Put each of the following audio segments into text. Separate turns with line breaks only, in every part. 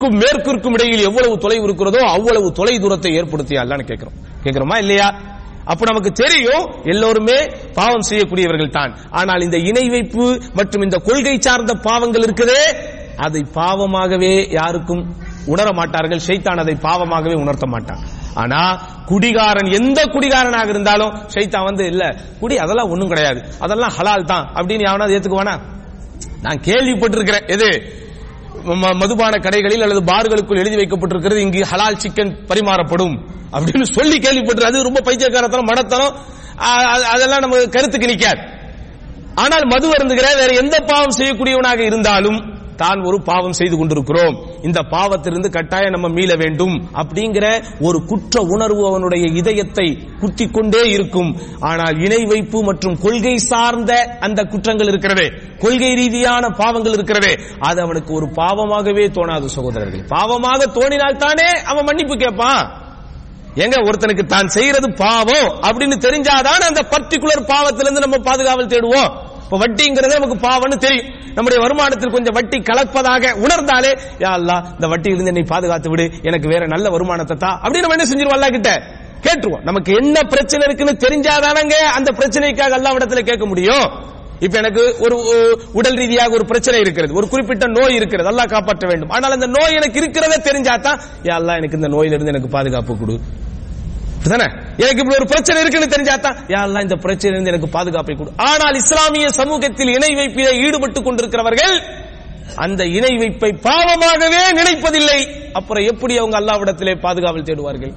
க்கும் மேற்கிற்கும் இடையில் எவ்வளவு தொலைவு இருக்கிறதோ அவ்வளவு தொலை தூரத்தை ஏற்படுத்தி அல்லான்னு கேட்கிறோம் கேட்கிறோமா இல்லையா அப்ப நமக்கு தெரியும் எல்லோருமே பாவம் செய்யக்கூடியவர்கள் தான் ஆனால் இந்த இணை வைப்பு மற்றும் இந்த கொள்கை சார்ந்த பாவங்கள் இருக்குதே அதை பாவமாகவே யாருக்கும் உணர மாட்டார்கள் ஷைத்தான் அதை பாவமாகவே உணர்த்த மாட்டான் ஆனா குடிகாரன் எந்த குடிகாரனாக இருந்தாலும் ஷைத்தான் வந்து இல்ல குடி அதெல்லாம் ஒண்ணும் கிடையாது அதெல்லாம் ஹலால் தான் அப்படின்னு எவனாவது ஏத்துக்குவானா நான் கேள்விப்பட்டிருக்கிறேன் எது ம- மதுபான கடைகளில் அல்லது பார்களுக்குள் எழுதி வைக்கப்பட்டிருக்கிறது இங்கு ஹலால் சிக்கன் பரிமாறப்படும் அப்படின்னு சொல்லி கேள்விப்பட்டு அது ரொம்ப பைத்தியக்காரத்தனம் மடத்தனம் ஆ- அ- அதெல்லாம் நம்ம கருத்துக்கு நிக்காது ஆனால் மது அருந்துகிற வேற எந்த பாவம் செய்யக்கூடியவனாக இருந்தாலும் தான் ஒரு பாவம் செய்து கொண்டிருக்கிறோம் இந்த பாவத்திலிருந்து கட்டாயம் நம்ம மீள வேண்டும் அப்படிங்கிற ஒரு குற்ற உணர்வு அவனுடைய இதயத்தை குத்திக் கொண்டே இருக்கும் ஆனால் இணை வைப்பு மற்றும் கொள்கை சார்ந்த அந்த குற்றங்கள் இருக்கிறதே கொள்கை ரீதியான பாவங்கள் இருக்கிறதே அது அவனுக்கு ஒரு பாவமாகவே தோணாது சகோதரர்கள் பாவமாக தோணினால் தானே அவன் மன்னிப்பு கேட்பான் எங்க ஒருத்தனுக்கு தான் செய்யறது பாவம் அப்படின்னு தெரிஞ்சாதான் அந்த பர்டிகுலர் பாவத்திலிருந்து நம்ம பாதுகாவல் தேடுவோம் இப்ப வட்டிங்கிறது நமக்கு பாவம்னு தெரியும் நம்முடைய வருமானத்தில் கொஞ்சம் வட்டி கலப்பதாக உணர்ந்தாலே யா அல்லாஹ் இந்த வட்டியிலிருந்து என்னை பாதுகாத்து விடு எனக்கு வேற நல்ல வருமானத்தை தா அப்படின்னு நம்ம என்ன செஞ்சிருவோம் அல்லாஹ் கிட்ட கேட்டுருவோம் நமக்கு என்ன பிரச்சனை இருக்குன்னு தெரிஞ்சாதானங்க அந்த பிரச்சனைக்காக அல்லாஹ் இடத்துல கேட்க முடியும் இப்ப எனக்கு ஒரு உ- உடல் ரீதியாக ஒரு பிரச்சனை இருக்கிறது ஒரு குறிப்பிட்ட நோய் இருக்கிறது அல்லாஹ் காப்பாற்ற வேண்டும் ஆனால் அந்த நோய் எனக்கு இருக்கிறதே தெரிஞ்சாதான் யா அல்லாஹ் எனக்கு இந்த நோயிலிருந்து எனக்கு பாதுகாப்பு கொடு அப்படிதானே எனக்கு இப்படி ஒரு பிரச்சனை இருக்குன்னு தெரிஞ்சாதான் யா அல்லாஹ் இந்த பிரச்சனையிலிருந்து எனக்கு பாதுகாப்பை கொடு ஆனால் இஸ்லாமிய சமூகத்தில் இணை வைப்பிலே ஈடுபட்டுக் கொண்டிருக்கிறவர்கள் அந்த இணை வைப்பை பாவமாகவே நினைப்பதில்லை அப்புறம் எப்படி அவங்க அல்லாவிடத்திலே பாதுகாவல் தேடுவார்கள்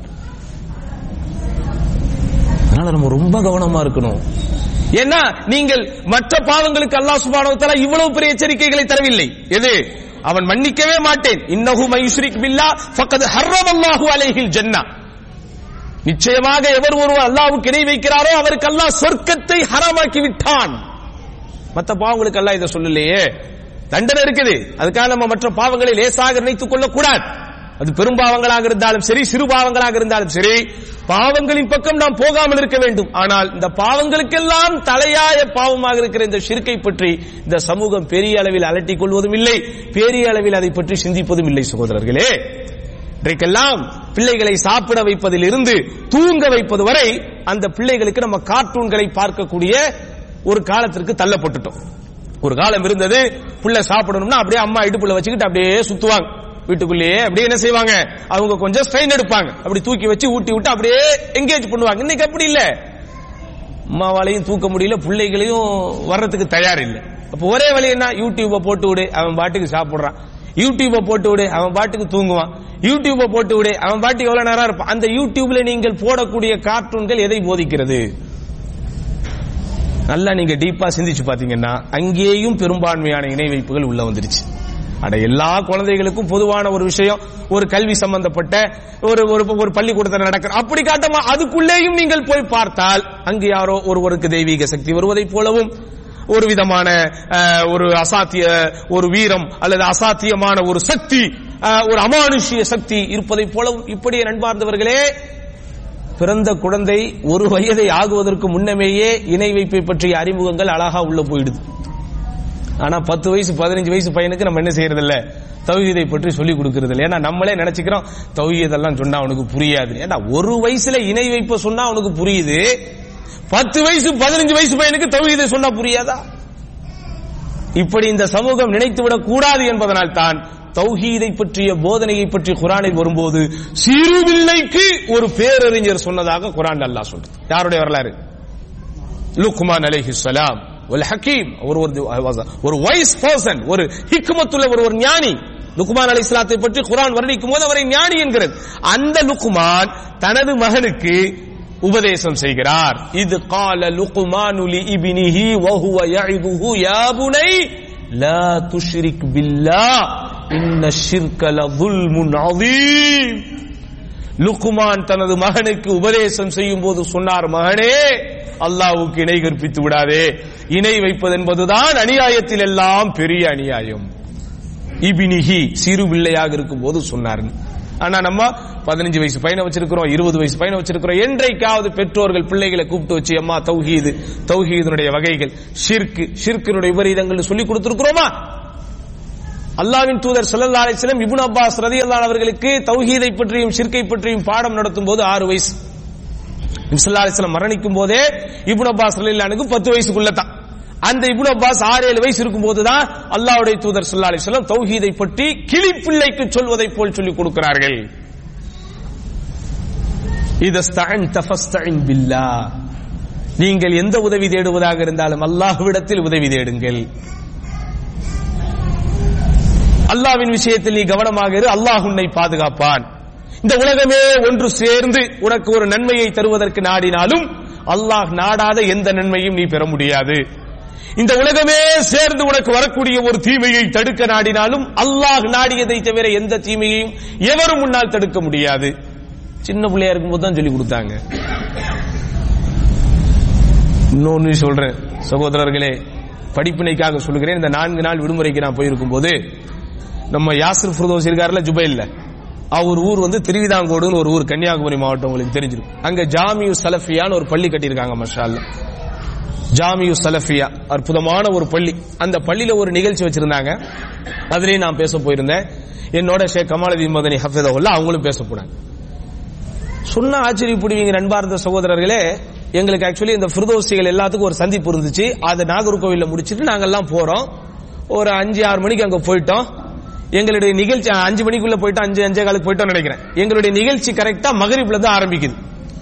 அதனால நம்ம ரொம்ப கவனமா இருக்கணும் ஏன்னா நீங்கள் மற்ற பாவங்களுக்கு அல்லாஹ் சுப்ஹானஹு வ தஆலா இவ்வளவு பெரிய எச்சரிக்கைகளை தரவில்லை எது அவன் மன்னிக்கவே மாட்டேன் இன்னஹு மையுஷ்ரிக் பில்லா ஃபக்கத் ஹர்ரமல்லாஹு அலைஹில் ஜன்னா நிச்சயமாக எவர் ஒருவர் அல்லாஹ்வுக்கு இணை வைக்கிறாரோ அவருக்கு அல்லாஹ் சொர்க்கத்தை ஹராமாக்கி விட்டான் மற்ற பாவங்களுக்கு அல்லாஹ் இதை சொல்லலையே தண்டனை இருக்குது அதுக்காக நம்ம மற்ற பாவங்களை லேசாக நினைத்துக் கொள்ளக்கூடாது அது பெரும் பாவங்களாக இருந்தாலும் சரி சிறு பாவங்களாக இருந்தாலும் சரி பாவங்களின் பக்கம் நாம் போகாமல் இருக்க வேண்டும் ஆனால் இந்த பாவங்களுக்கெல்லாம் தலையாய பாவமாக இருக்கிற இந்த ஷிர்கை பற்றி இந்த சமூகம் பெரிய அளவில் அலட்டிக் கொள்வதும் இல்லை பெரிய அளவில் அதை பற்றி சிந்திப்பதும் இல்லை சகோதரர்களே இன்றைக்கெல்லாம் பிள்ளைகளை சாப்பிட வைப்பதில் இருந்து தூங்க வைப்பது வரை அந்த பிள்ளைகளுக்கு நம்ம கார்ட்டூன்களை பார்க்கக்கூடிய ஒரு காலத்திற்கு தள்ளப்பட்டுட்டோம் ஒரு காலம் இருந்தது புள்ள சாப்பிடணும்னா அப்படியே அம்மா இடுப்புல வச்சுக்கிட்டு அப்படியே சுத்துவாங்க வீட்டுக்குள்ளேயே அப்படியே என்ன செய்வாங்க அவங்க கொஞ்சம் ஸ்ட்ரெயின் எடுப்பாங்க அப்படி தூக்கி வச்சு ஊட்டி விட்டு அப்படியே எங்கேஜ் பண்ணுவாங்க இன்னைக்கு அப்படி இல்ல அம்மாவாலையும் தூக்க முடியல பிள்ளைகளையும் வர்றதுக்கு தயார் இல்லை அப்ப ஒரே வழி என்ன யூடியூப போட்டு விடு அவன் பாட்டுக்கு சாப்பிடுறான் யூடியூப போட்டு விடு அவன் பாட்டுக்கு தூங்குவான் யூடியூப போட்டு விடு அவன் பாட்டுக்கு எவ்வளவு நேரம் இருப்பான் அந்த யூடியூப்ல நீங்கள் போடக்கூடிய கார்ட்டூன்கள் எதை போதிக்கிறது நல்லா நீங்க டீப்பா சிந்திச்சு பாத்தீங்கன்னா அங்கேயும் பெரும்பான்மையான இணை வைப்புகள் உள்ள வந்துருச்சு அட எல்லா குழந்தைகளுக்கும் பொதுவான ஒரு விஷயம் ஒரு கல்வி சம்பந்தப்பட்ட ஒரு ஒரு ஒரு பள்ளிக்கூடத்தில் நடக்கிற அப்படி காட்டமா அதுக்குள்ளேயும் நீங்கள் போய் பார்த்தால் அங்கு யாரோ ஒருவருக்கு தெய்வீக சக்தி வருவதைப் போலவும் ஒரு விதமான அஹ், ஒரு அசாத்திய ஒரு வீரம் அல்லது அசாத்தியமான ஒரு சக்தி அஹ், ஒரு அமானுஷ்ய சக்தி இருப்பதைப் போலவும் இப்படியே நண்பார்ந்தவர்களே பிறந்த குழந்தை ஒரு வயதை ஆகுவதற்கு முன்னமேயே இணை வைப்பை பற்றிய அறிமுகங்கள் அழகா உள்ள போயிடுது ஆனா பத்து வயசு பதினஞ்சு வயசு பையனுக்கு நம்ம என்ன செய்யறது இல்ல தௌஹீதை பற்றி சொல்லி கொடுக்கறது இல்ல ஏன்னா நம்மளே நினைச்சுக்கிறோம் தௌஹீதெல்லாம் சொன்னா அவனுக்கு புரியாது ஏன்னா ஒரு வயசுல இணை வைப்ப சொன்னா அவனுக்கு புரியுது பத்து வயசு பதினஞ்சு வயசு பையனுக்கு தௌஹீதை சொன்னா புரியாதா இப்படி இந்த சமூகம் நினைத்துவிடக் கூடாது என்பதனால் தான் தௌஹீதை பற்றிய போதனையை பற்றி குரானில் வரும்போது சிறுபிள்ளைக்கு ஒரு பேரறிஞர் சொன்னதாக குரான் அல்லாஹ் சொல்றது யாருடைய வரலாறு லுக்மான் அலைஹிஸ்ஸலாம் ஒரு ஹக்கீம் ஒரு ஒரு- ஒரு வைஸ் பர்சன் ஒரு ஹிக்மத்துள்ள ஒரு ஒரு ஞானி லுக்மான் அலை இஸ்லாத்தை பற்றி குரான் வர்ணிக்கும் போது அவரை ஞானி என்கிறது அந்த லுக்மான் தனது மகனுக்கு உபதேசம் செய்கிறார் இது கால லுக்மானு லி இப்னிஹி வஹுவ யஇதுஹு யா புனை லா துஷ்ரிக் பில்லாஹ் இன்ன ஷிர்க லظுல்முன் அதீம் லுக்குமான் தனது மகனுக்கு உபதேசம் செய்யும் போது சொன்னார் மகனே அல்லாஹ்வுக்கு இணை கற்பித்து விடாதே இணை வைப்பது என்பதுதான் அநியாயத்தில் எல்லாம் பெரிய அநியாயம் இபினிஹி சிறு பிள்ளையாக இருக்கும் போது சொன்னார் ஆனா நம்ம பதினஞ்சு வயசு பையனை வச்சிருக்கிறோம் இருபது வயசு பையனை வச்சிருக்கிறோம் என்றைக்காவது பெற்றோர்கள் பிள்ளைகளை கூப்பிட்டு வச்சு அம்மா தௌஹீது தௌஹீதனுடைய வகைகள் ஷிர்கு ஷிர்கினுடைய விபரீதங்கள் சொல்லி கொடுத்திருக்கிறோமா அல்லாவின் தூதர் ஸல்லல்லாஹு அலைஹி வஸல்லம் இப்னு அப்பாஸ் ரலியல்லாஹு அவர்களுக்கு தௌஹீதை பற்றியும் ஷிர்கை பற்றியும் பாடம் நடத்தும் போது ஆறு வயசு ஸல்லல்லாஹு அலைஹி வஸல்லம் மரணிக்கும் போதே இப்னு அப்பாஸ் ரலியல்லாஹுக்கு பத்து வயசுக்குள்ள தான் அந்த இப்னு அப்பாஸ் ஆறு ஏழு வயசு இருக்கும்போது தான் அல்லாஹ்வுடைய தூதர் ஸல்லல்லாஹு அலைஹி வஸல்லம் தௌஹீதை பற்றி கிளிப்பிள்ளைக்கு சொல்வதை போல் சொல்லிக் கொடுக்கிறார்கள் இதஸ்தஅன் தஃபஸ்தஇன் பில்லாஹ் நீங்கள் எந்த உதவி தேடுவதாக இருந்தாலும் அல்லாஹ்விடத்தில் உதவி தேடுங்கள் அல்லாஹ்வின் விஷயத்தில் நீ கவனமாக இரு அல்லாஹ் உன்னை பாதுகாப்பான் இந்த உலகமே ஒன்று சேர்ந்து உனக்கு ஒரு நன்மையை தருவதற்கு நாடினாலும் அல்லாஹ் நாடாத எந்த நன்மையும் நீ பெற முடியாது இந்த உலகமே சேர்ந்து உனக்கு வரக்கூடிய ஒரு தீமையை தடுக்க நாடினாலும் அல்லாஹ் நாடியதை தவிர எந்த தீமையையும் எவரும் முன்னால் தடுக்க முடியாது சின்ன பிள்ளையா இருக்கும்போது தான் சொல்லி கொடுத்தாங்க இன்னொன்னு சொல்றேன் சகோதரர்களே படிப்பினைக்காக சொல்லுகிறேன் இந்த நான்கு நாள் விடுமுறைக்கு நான் போயிருக்கும் போது நம்ம யாசிர் ஃபிரதோஸ் இருக்காருல ஜுபைல்ல அவர் ஊர் வந்து திருவிதாங்கோடுன்னு ஒரு ஊர் கன்னியாகுமரி மாவட்டம் உங்களுக்கு தெரிஞ்சிருக்கும் அங்க ஜாமியு சலஃபியான்னு ஒரு பள்ளி கட்டியிருக்காங்க மஷால்ல ஜாமியு சலஃபியா அற்புதமான ஒரு பள்ளி அந்த பள்ளியில ஒரு நிகழ்ச்சி வச்சிருந்தாங்க அதுலயும் நான் பேச போயிருந்தேன் என்னோட ஷேக் கமாலதீன் மதனி ஹஃபிதவுல்லா அவங்களும் பேச போனாங்க சொன்னா ஆச்சரியப்படுவீங்க நண்பார்ந்த சகோதரர்களே எங்களுக்கு ஆக்சுவலி இந்த ஃபிரதோசிகள் எல்லாத்துக்கும் ஒரு சந்திப்பு இருந்துச்சு அதை நாகர்கோவில்ல முடிச்சிட்டு நாங்கெல்லாம் போறோம் ஒரு அஞ்சு ஆறு மணிக்கு அங்க போயிட்டோம் எங்களுடைய நிகழ்ச்சி அஞ்சு மணிக்குள்ள போயிட்டோம் அஞ்சு அஞ்சே காலுக்கு போயிட்டோம் நினைக்கிறேன் எங்களுடைய நிகழ்ச்சி கரெக்டா மகரிப்ல தான் ஆரம்பிக்குது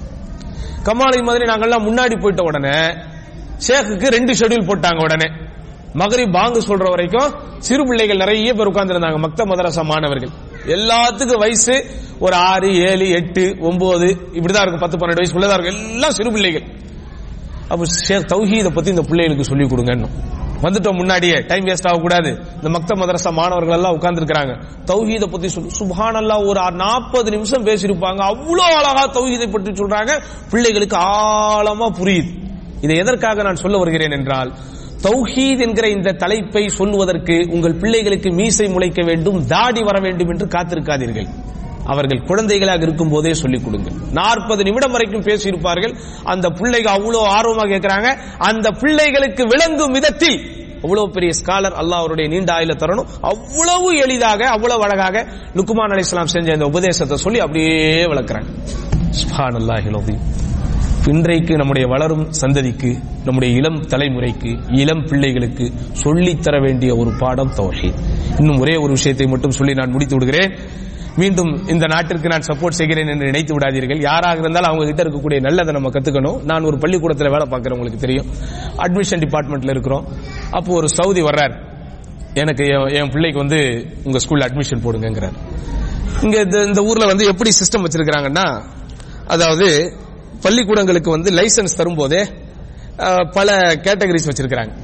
கமாலை மாதிரி நாங்கெல்லாம் முன்னாடி போயிட்ட உடனே ஷேக்குக்கு ரெண்டு ஷெட்யூல் போட்டாங்க உடனே மகரிப் பாங்கு சொல்ற வரைக்கும் சிறு பிள்ளைகள் நிறைய பேர் உட்கார்ந்திருந்தாங்க மக்த மதரசா மாணவர்கள் எல்லாத்துக்கும் வயசு ஒரு ஆறு ஏழு எட்டு ஒன்பது இப்படிதான் இருக்கும் பத்து பன்னெண்டு வயசுக்குள்ளதான் இருக்கும் எல்லாம் சிறு பிள்ளைகள் அப்ப ஷேக் தௌஹீதை பத்தி இந்த பிள்ளைகளுக்கு சொல்லி கொடுங்க வந்துட்டோம் முன்னாடியே டைம் வேஸ்ட் ஆகக்கூடாது இந்த மக்த மதரசா மாணவர்கள் எல்லாம் உட்கார்ந்து இருக்காங்க தௌஹீதை பத்தி சொல்லு சுபானல்லா ஒரு நாற்பது நிமிஷம் பேசியிருப்பாங்க அவ்வளவு அழகா தௌஹீதை பற்றி சொல்றாங்க பிள்ளைகளுக்கு ஆழமா புரியுது இதை எதற்காக நான் சொல்ல வருகிறேன் என்றால் தௌஹீத் என்கிற இந்த தலைப்பை சொல்வதற்கு உங்கள் பிள்ளைகளுக்கு மீசை முளைக்க வேண்டும் தாடி வர வேண்டும் என்று காத்திருக்காதீர்கள் அவர்கள் குழந்தைகளாக இருக்கும் போதே சொல்லிக் கொடுங்கள் நாற்பது நிமிடம் வரைக்கும் பேசியிருப்பார்கள் அந்த பிள்ளைகள் அவ்வளவு ஆர்வமாக கேட்கிறாங்க அந்த பிள்ளைகளுக்கு விளங்கும் விதத்தில் அவ்வளவு பெரிய ஸ்காலர் அல்லாஹ் அவருடைய நீண்ட ஆயுள தரணும் அவ்வளவு எளிதாக அவ்வளவு அழகாக லுக்குமான் அலிஸ்லாம் செஞ்ச இந்த உபதேசத்தை சொல்லி அப்படியே வளர்க்கிறாங்க சுப்ஹானல்லாஹி இன்றைக்கு நம்முடைய வளரும் சந்ததிக்கு நம்முடைய இளம் தலைமுறைக்கு இளம் பிள்ளைகளுக்கு சொல்லித்தர வேண்டிய ஒரு பாடம் தௌஹீத் இன்னும் ஒரே ஒரு விஷயத்தை மட்டும் சொல்லி நான் முடித்து விடுகிறேன் மீண்டும் இந்த நாட்டிற்கு நான் சப்போர்ட் செய்கிறேன் என்று நினைத்து விடாதீர்கள் யாராக இருந்தாலும் அவங்க கிட்ட இருக்கக்கூடிய நல்லதை நம்ம கத்துக்கணும் நான் ஒரு பள்ளிக்கூடத்தில் வேலை பார்க்கிறேன் உங்களுக்கு தெரியும் அட்மிஷன் டிபார்ட்மெண்ட்ல இருக்கிறோம் அப்போ ஒரு சவுதி வர்றார் எனக்கு என் என் பிள்ளைக்கு வந்து உங்க ஸ்கூல்ல அட்மிஷன் போடுங்கிறார் இங்க இந்த- இந்த ஊர்ல வந்து எப்படி சிஸ்டம் வச்சிருக்கிறாங்கன்னா அதாவது பள்ளிக்கூடங்களுக்கு வந்து லைசன்ஸ் தரும்போதே அஹ், பல கேட்டகரிஸ் வச்சிருக்கிறாங்க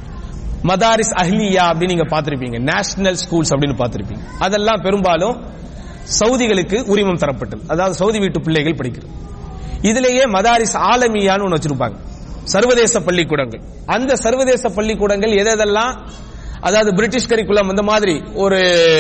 மதாரிஸ் அஹ்லியா அப்படின்னு நீங்க பார்த்திருப்பீங்க நேஷனல் ஸ்கூல்ஸ் அப்படின்னு பார்த்திருப்பீங்க அதெல்லாம் பெரும்பாலும் சவுதிகளுக்கு உரிமம் தரப்பட்டது அதாவது சவுதி வீட்டு பிள்ளைகள் படிக்கிறது இதிலேயே மதாரிஸ் ஆலமியான்னு ஒன்று வச்சிருப்பாங்க சர்வதேச பள்ளிக்கூடங்கள் அந்த சர்வதேச பள்ளிக்கூடங்கள் எதெல்லாம் அதாவது பிரிட்டிஷ் கரிக்குலம் அந்த மாதிரி ஒரு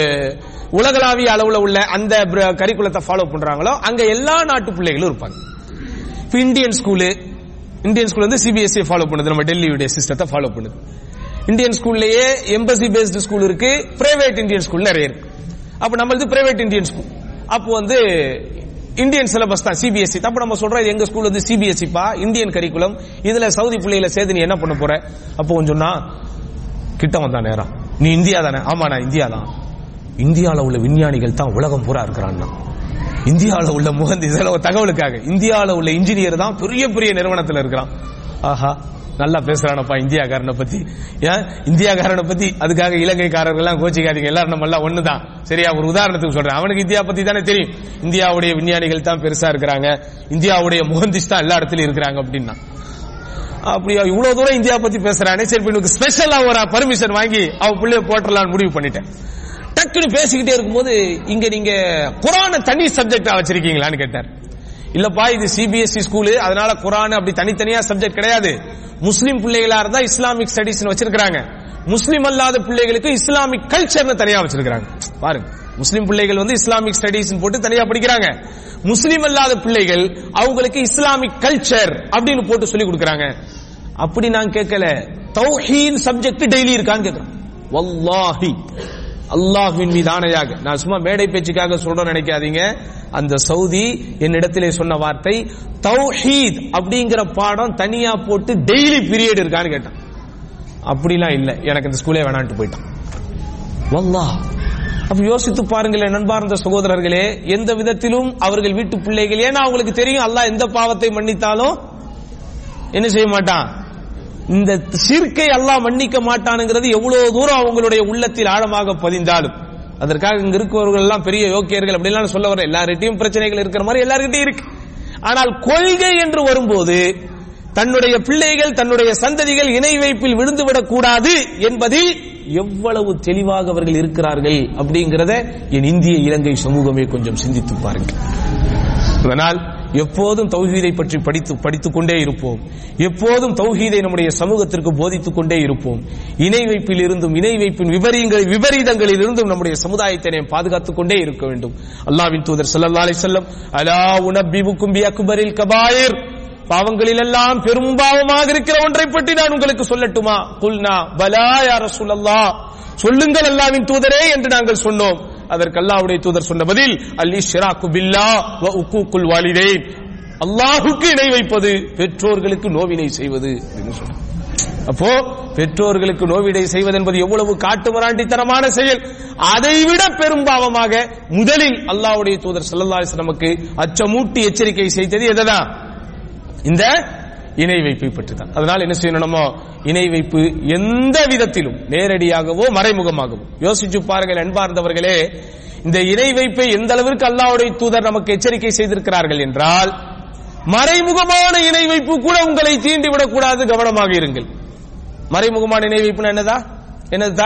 உலகளாவிய அளவுல உள்ள அந்த கரிக்குலத்தை ஃபாலோ பண்றாங்களோ அங்க எல்லா நாட்டு பிள்ளைகளும் இருப்பாங்க இப்ப இந்தியன் ஸ்கூலு இந்தியன் ஸ்கூல் வந்து சிபிஎஸ்இ ஃபாலோ பண்ணுது நம்ம டெல்லியுடைய சிஸ்டத்தை ஃபாலோ பண்ணுது இந்தியன் ஸ்கூல்லயே எம்பசி பேஸ்டு ஸ்கூல் இருக்கு பிரைவேட் இந்தியன் ஸ்கூல் நிறைய இருக்கு அப்ப நம்மளது பிரைவேட் இந்தியன் ஸ்கூல் அப்போ வந்து இந்தியன் சிலபஸ் தான் சிபிஎஸ்இ அப்ப நம்ம சொல்றோம் இது எங்க ஸ்கூல் வந்து சிபிஎஸ்இ பா இந்தியன் கரிக்குலம் இதுல சவுதி பிள்ளைகளை சேர்த்து நீ என்ன பண்ண போற அப்போ கொஞ்சம் சொன்னா கிட்ட வந்தா நேரம் நீ இந்தியா தானே ஆமா நான் இந்தியா தான் இந்தியால உள்ள விஞ்ஞானிகள் தான் உலகம் பூரா இருக்கிறான்னா இந்தியால உள்ள முகந்தி இதெல்லாம் ஒரு தகவலுக்காக இந்தியால உள்ள இன்ஜினியர் தான் பெரிய பெரிய நிறுவனத்துல இருக்கிறான் ஆஹா நல்லா பேசுறானப்பா இந்தியாக்காரனை பத்தி ஏன் இந்தியாக்காரனை பத்தி அதுக்காக இலங்கைக்காரர்கள் எல்லாம் கோச்சிக்காதீங்க எல்லாரும் நம்ம எல்லாம் ஒண்ணுதான் சரியா ஒரு உதாரணத்துக்கு சொல்றேன் அவனுக்கு இந்தியா பத்தி தானே தெரியும் இந்தியாவுடைய விஞ்ஞானிகள் தான் பெருசா இருக்கிறாங்க இந்தியாவுடைய முகந்திஸ் தான் எல்லா இடத்துலயும் இருக்கிறாங்க அப்படின்னா அப்படியா இவ்வளவு தூரம் இந்தியா பத்தி பேசுறானே சரி இப்ப எனக்கு ஸ்பெஷலா ஒரு பர்மிஷன் வாங்கி அவ பிள்ளைய போட்டலாம்னு முடிவு பண்ணிட்டேன் டக்குன்னு பேசிக்கிட்டே இருக்கும்போது இங்க நீங்க குரான தனி சப்ஜெக்டா வச்சிருக்கீங்களான்னு கேட்டார் இல்லப்பா இது சிபிஎஸ்இ ஸ்கூலு அதனால குரான் அப்படி தனித்தனியா சப்ஜெக்ட் கிடையாது முஸ்லீம் பிள்ளைகளா இருந்தா இஸ்லாமிக் ஸ்டடிஸ் வச்சிருக்காங்க முஸ்லீம் அல்லாத பிள்ளைகளுக்கு இஸ்லாமிக் கல்ச்சர்னு தனியா வச்சிருக்காங்க பாருங்க முஸ்லீம் பிள்ளைகள் வந்து இஸ்லாமிக் ஸ்டடிஸ் போட்டு தனியா படிக்கிறாங்க முஸ்லீம் அல்லாத பிள்ளைகள் அவங்களுக்கு இஸ்லாமிக் கல்ச்சர் அப்படின்னு போட்டு சொல்லி கொடுக்கறாங்க அப்படி நான் கேட்கல தௌஹீத் சப்ஜெக்ட் டெய்லி இருக்கான்னு கேக்குறேன் வல்லாஹி அல்லாஹ்வின் மீது ஆணையாக நான் சும்மா மேடை பேச்சுக்காக சொல்றேன் நினைக்காதீங்க அந்த சவுதி என்னிடத்திலே சொன்ன வார்த்தை தௌஹீத் அப்படிங்கிற பாடம் தனியா போட்டு டெய்லி பீரியட் இருக்கான்னு கேட்டான் அப்படிலாம் இல்ல எனக்கு இந்த ஸ்கூலே வேணான்ட்டு போயிட்டான் வல்லாஹ் அப்ப யோசித்து பாருங்களேன் நண்பார்ந்த சகோதரர்களே எந்த விதத்திலும் அவர்கள் வீட்டு பிள்ளைகள் ஏன்னா அவங்களுக்கு தெரியும் அல்லாஹ் எந்த பாவத்தை மன்னித்தாலும் என்ன செய்ய மாட்டான் இந்த சிற்கை அல்லாஹ் மன்னிக்க மாட்டானுங்கிறது எவ்வளவு தூரம் அவங்களுடைய உள்ளத்தில் ஆழமாக பதிந்தாலும் அதற்காக இங்க இருக்கிறவர்கள் எல்லாம் பெரிய யோக்கியர்கள் அப்படிலாம் சொல்ல வர எல்லார்கிட்டையும் பிரச்சனைகள் இருக்கிற மாதிரி எல்லார்கிட்டையும் இருக்கு ஆனால் கொள்கை என்று வரும்போது தன்னுடைய பிள்ளைகள் தன்னுடைய சந்ததிகள் இணை வைப்பில் விழுந்துவிடக் கூடாது என்பதில் எவ்வளவு தெளிவாக அவர்கள் இருக்கிறார்கள் அப்படிங்கிறத என் இந்திய இலங்கை சமூகமே கொஞ்சம் சிந்தித்து பாருங்கள் அதனால் எப்போதும் தௌஹீதை பற்றி படித்து படித்துக் கொண்டே இருப்போம் எப்போதும் தௌஹீதை நம்முடைய சமூகத்திற்கு போதித்துக் கொண்டே இருப்போம் இணை வைப்பில் இருந்தும் இணை வைப்பின் விபரீங்கள் விபரீதங்களில் இருந்தும் நம்முடைய சமுதாயத்தை நாம் பாதுகாத்துக் கொண்டே இருக்க வேண்டும் அல்லாஹ்வின் தூதர் ஸல்லல்லாஹு அலைஹி வஸல்லம் அலா உனப்பிபுக்கும் பி அக்பரில் கபாயிர் பாவங்களில் எல்லாம் பெரும் பாவமாக இருக்கிற ஒன்றை பற்றி நான் உங்களுக்கு சொல்லட்டுமா குல்னா பலா யா ரசூலல்லாஹ் சொல்லுங்கள் அல்லாஹ்வின் தூதரே என்று நாங்கள் சொன்னோம் அதற்கு அல்லாஹ்வுடைய தூதர் சொன்ன பதில் அல் இஷ்ராக்கு பில்லா வ உக்கூக்குல் வாலிதைன் அல்லாஹுக்கு இணை வைப்பது பெற்றோர்களுக்கு நோவினை செய்வது அப்படின்னு சொன்னார் அப்போ பெற்றோர்களுக்கு நோவிடை செய்வது என்பது எவ்வளவு காட்டுமராண்டித்தனமான செயல் அதைவிட பெரும் பாவமாக முதலில் அல்லாஹ்வுடைய தூதர் ஸல்லல்லாஹு அலைஹி வஸல்லம் நமக்கு அச்சமூட்டி எச்சரிக்கை செய்தது எதுதான் இந்த இணை வைப்பை பற்றி தான் அதனால் என்ன செய்யணும் நம்ம இணை வைப்பு எந்த விதத்திலும் நேரடியாகவோ மறைமுகமாகவோ யோசிச்சு பாருங்கள் அன்பார்ந்தவர்களே இந்த இணை வைப்பை எந்த அளவிற்கு அல்லாஹ்வுடைய தூதர் நமக்கு எச்சரிக்கை செய்திருக்கிறார்கள் என்றால் மறைமுகமான இணை வைப்பு கூட உங்களை தீண்டி விடக்கூடாது கவனமாக இருங்கள் மறைமுகமான இணை வைப்புனா என்னதா என்னதுதா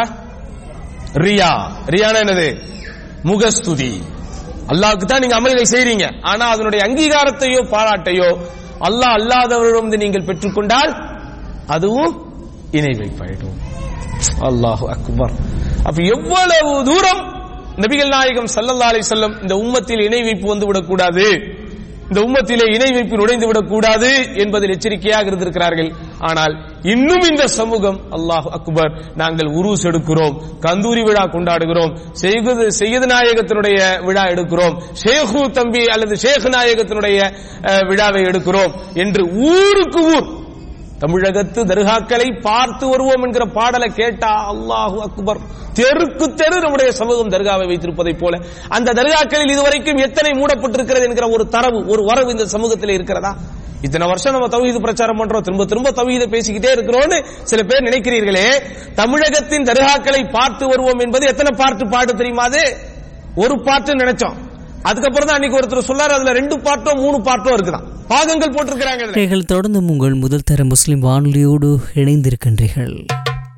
ரியா ரியானா என்னது முகஸ்துதி அல்லாஹ்வுக்கு தான் நீங்க அமல்களை செய்றீங்க ஆனா அதனுடைய அங்கீகாரத்தையோ பாராட்டையோ அல்லாஹ் அல்லாதவரிடம் நீங்கள் பெற்றுக்கொண்டால் அதுவும் இணை வைப்பாயிடும் அல்லாஹு அக்பர் அப்ப எவ்வளவு தூரம் நபிகள் நாயகம் ஸல்லல்லாஹு அலைஹி வஸல்லம் இந்த உம்மத்தில் இணை வைப்பு வந்து விடக்கூடாது இந்த உம்மத்திலே இணை வைப்பு நுழைந்து விடக்கூடாது என்பதில் எச்சரிக்கையாக இருந்திருக்கிறார்கள் ஆனால் இன்னும் இந்த சமூகம் அல்லாஹ் அக்பர் நாங்கள் உருஸ் எடுக்கிறோம் கந்தூரி விழா கொண்டாடுகிறோம் செய்குது செய்யது நாயகத்தினுடைய விழா எடுக்கிறோம் ஷேகு தம்பி அல்லது ஷேக் நாயகத்தினுடைய அஹ், விழாவை எடுக்கிறோம் என்று ஊருக்கு ஊர் தமிழகத்து தர்காக்களை பார்த்து வருவோம் என்கிற பாடலை கேட்டா அல்லாஹு அக்பர் தெருக்கு தெரு நம்முடைய சமூகம் தர்காவை வைத்திருப்பதைப் போல அந்த தர்காக்களில் இதுவரைக்கும் எத்தனை மூடப்பட்டிருக்கிறது என்கிற ஒரு தரவு ஒரு வரவு இந்த சமூகத்தில் இருக்கிறதா இத்தனை வருஷம் நம்ம தௌஹீது பிரச்சாரம் பண்றோம் திரும்ப திரும்ப தௌஹீதை பேசிக்கிட்டே இருக்கிறோம்னு சில பேர் நினைக்கிறீர்களே தமிழகத்தின் தர்காக்களை பார்த்து வருவோம் என்பது எத்தனை பாட்டு பாட்டு தெரியுமா அது ஒரு பாட்டு நினைச்சோம் அதுக்கப்புறம் தான் அன்னைக்கு ஒருத்தர் சொல்லாரு அதுல ரெண்டு பாட்டோ மூணு பாட்டோ இருக்குதான் பாகங்கள் போட்டிருக்கிறாங்க இதுல.
நீங்கள் தொடர்ந்தும் உங்கள் முதல் தர முஸ்லிம் வானொலியோடு இணைந்திருக்கின்றீர்கள்